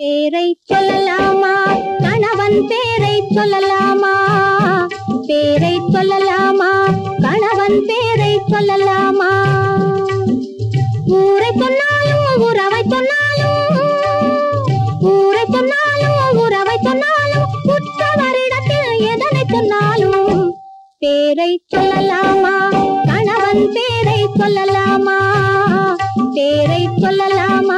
பேரை சொல்லலாமா கணவன் பேரை சொல்லலாமா பேரை சொல்லலாமா கணவன் பேரை சொல்லலாமா ஊரை சொன்னாலும் உறவை சொன்னாலும் ஊரை சொன்னாலும் உறவை சொன்னாலும் உற்றவரிடத்தில் எதனை சொன்னாலும் பேரை சொல்லலாமா கணவன் பேரை சொல்லலாமா பேரை சொல்லலாமா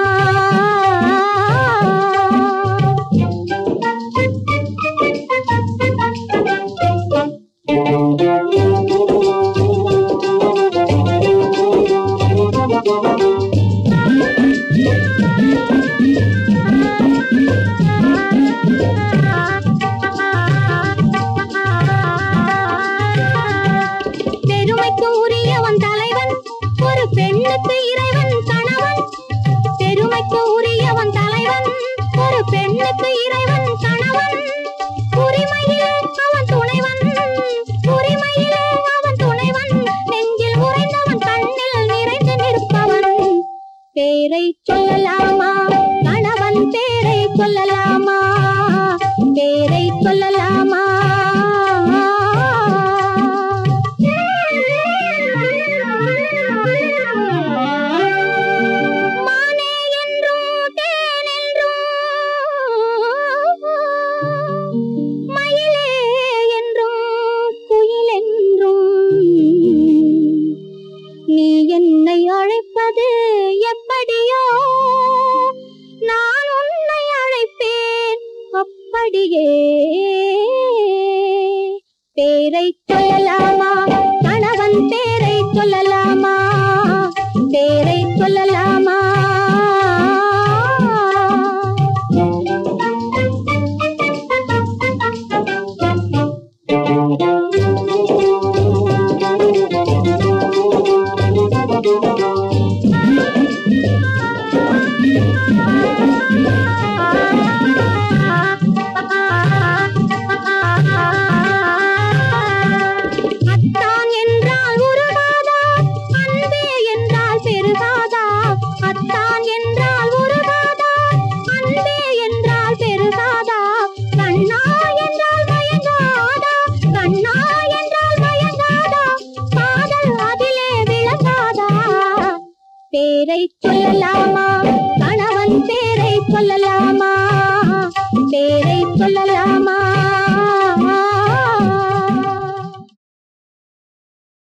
பெருமைக்கு உரியவன் தலைவன் ஒரு பெண்ணுக்கு இறைவன் கணவன் பெருமைக்கு உரியவன் தலைவன் ஒரு பெண்ணுக்கு இறைவன் கணவன் உரிமையிலே அவன் துணைவன் உரிமையிலே அவன் துணைவன் நெஞ்சில் உறைந்தவன் கண்ணில் நிறைந்து நிற்பவன் பேரை சொல்லலாமா கணவன் பேரை சொல்லலாமா பேரை சொல்லலாமா மானே என்றும் தேனென்றும் மயிலே என்றும் குயிலென்றும் நீ என்னை அழைப்பது எப்படியோ நான் உன்னை அழைப்பேன் அப்படியே பேரை சொல்லலாமா கணவன் பேரை சொல்லலாமா பேரை சொல்லலாமா அத்தான் என்றால் உருகாதா அன்பே என்றால் பெருகாதா அத்தான் என்றால் உருகாதா அன்பே என்றால் பெருகாதா கண்ணா என்றால் மயங்காதா கண்ணா என்றால் மயங்காதா காதல் அதிலே விளங்காதா பேரை சொல்லலாமா கணவன் பேரை சொல்லலாமா